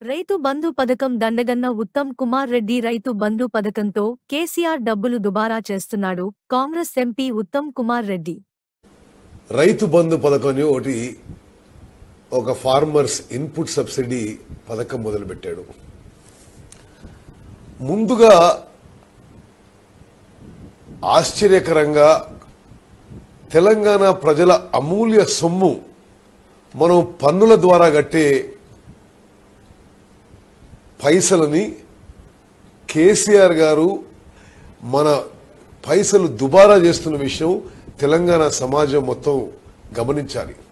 రైతు బంధు పథకం దండగన్న ఉత్తమ్ కుమార్ రెడ్డి రైతు బంధు పథకంతో కేసీఆర్ డబ్బులు దుబారా చేస్తున్నాడు కాంగ్రెస్ ఎంపీ ఉత్తమ్ కుమార్ రెడ్డి రైతు బంధు పథకం అని ఒకటి ఒక ఫార్మర్స్ ఇన్పుట్ సబ్సిడీ పథకం మొదలుపెట్టాడు ముందుగా ఆశ్చర్యకరంగా తెలంగాణ ప్రజల అమూల్య సొమ్ము మనం పన్నుల ద్వారా కట్టే పైసలని కేసీఆర్ గారు మన పైసలు దుబారా చేస్తున్న విషయం తెలంగాణ సమాజం మొత్తం గమనించాలి